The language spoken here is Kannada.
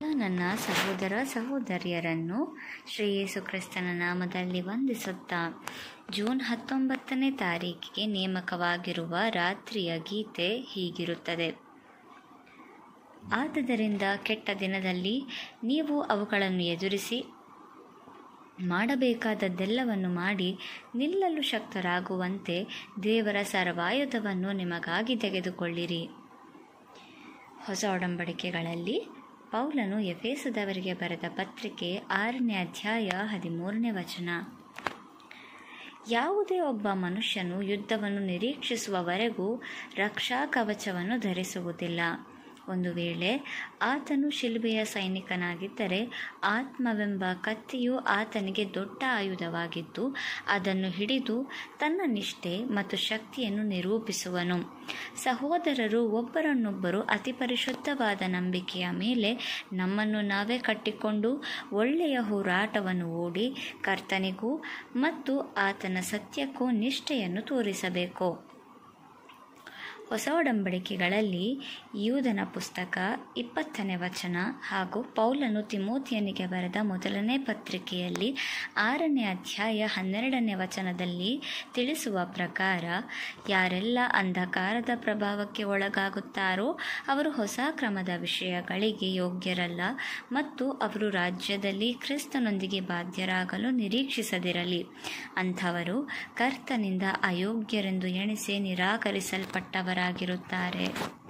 ನನ್ನ ಸಹೋದರ ಸಹೋದರಿಯರನ್ನು ಶ್ರೀ ಯೇಸು ಕ್ರಿಸ್ತನ ನಾಮದಲ್ಲಿ ವಂದಿಸುತ್ತಾ ಜೂನ್ ಹತ್ತೊಂಬತ್ತನೇ ತಾರೀಕಿಗೆ ನೇಮಕವಾಗಿರುವ ರಾತ್ರಿಯ ಗೀತೆ ಹೀಗಿರುತ್ತದೆ ಆದುದರಿಂದ ಕೆಟ್ಟ ದಿನದಲ್ಲಿ ನೀವು ಅವುಗಳನ್ನು ಎದುರಿಸಿ ಮಾಡಬೇಕಾದದ್ದೆಲ್ಲವನ್ನು ಮಾಡಿ ನಿಲ್ಲಲು ಶಕ್ತರಾಗುವಂತೆ ದೇವರ ಸರ್ವಾಯುಧವನ್ನು ನಿಮಗಾಗಿ ತೆಗೆದುಕೊಳ್ಳಿರಿ ಹೊಸ ಒಡಂಬಡಿಕೆಗಳಲ್ಲಿ ಪೌಲನು ಎಫೇಸದವರಿಗೆ ಬರೆದ ಪತ್ರಿಕೆ ಆರನೇ ಅಧ್ಯಾಯ ಹದಿಮೂರನೇ ವಚನ ಯಾವುದೇ ಒಬ್ಬ ಮನುಷ್ಯನು ಯುದ್ಧವನ್ನು ನಿರೀಕ್ಷಿಸುವವರೆಗೂ ರಕ್ಷಾ ಕವಚವನ್ನು ಧರಿಸುವುದಿಲ್ಲ ಒಂದು ವೇಳೆ ಆತನು ಶಿಲ್ಬೆಯ ಸೈನಿಕನಾಗಿದ್ದರೆ ಆತ್ಮವೆಂಬ ಕತ್ತಿಯು ಆತನಿಗೆ ದೊಡ್ಡ ಆಯುಧವಾಗಿದ್ದು ಅದನ್ನು ಹಿಡಿದು ತನ್ನ ನಿಷ್ಠೆ ಮತ್ತು ಶಕ್ತಿಯನ್ನು ನಿರೂಪಿಸುವನು ಸಹೋದರರು ಒಬ್ಬರನ್ನೊಬ್ಬರು ಅತಿ ಪರಿಶುದ್ಧವಾದ ನಂಬಿಕೆಯ ಮೇಲೆ ನಮ್ಮನ್ನು ನಾವೇ ಕಟ್ಟಿಕೊಂಡು ಒಳ್ಳೆಯ ಹೋರಾಟವನ್ನು ಓಡಿ ಕರ್ತನಿಗೂ ಮತ್ತು ಆತನ ಸತ್ಯಕ್ಕೂ ನಿಷ್ಠೆಯನ್ನು ತೋರಿಸಬೇಕು ಹೊಸ ಒಡಂಬಡಿಕೆಗಳಲ್ಲಿ ಯೂದನ ಪುಸ್ತಕ ಇಪ್ಪತ್ತನೇ ವಚನ ಹಾಗೂ ಪೌಲನು ತಿಮೋತಿಯನಿಗೆ ಬರೆದ ಮೊದಲನೇ ಪತ್ರಿಕೆಯಲ್ಲಿ ಆರನೇ ಅಧ್ಯಾಯ ಹನ್ನೆರಡನೇ ವಚನದಲ್ಲಿ ತಿಳಿಸುವ ಪ್ರಕಾರ ಯಾರೆಲ್ಲ ಅಂಧಕಾರದ ಪ್ರಭಾವಕ್ಕೆ ಒಳಗಾಗುತ್ತಾರೋ ಅವರು ಹೊಸ ಕ್ರಮದ ವಿಷಯಗಳಿಗೆ ಯೋಗ್ಯರಲ್ಲ ಮತ್ತು ಅವರು ರಾಜ್ಯದಲ್ಲಿ ಕ್ರಿಸ್ತನೊಂದಿಗೆ ಬಾಧ್ಯರಾಗಲು ನಿರೀಕ್ಷಿಸದಿರಲಿ ಅಂಥವರು ಕರ್ತನಿಂದ ಅಯೋಗ್ಯರೆಂದು ಎಣಿಸಿ ನಿರಾಕರಿಸಲ್ಪಟ್ಟವರಾಗಿರುತ್ತಾರೆ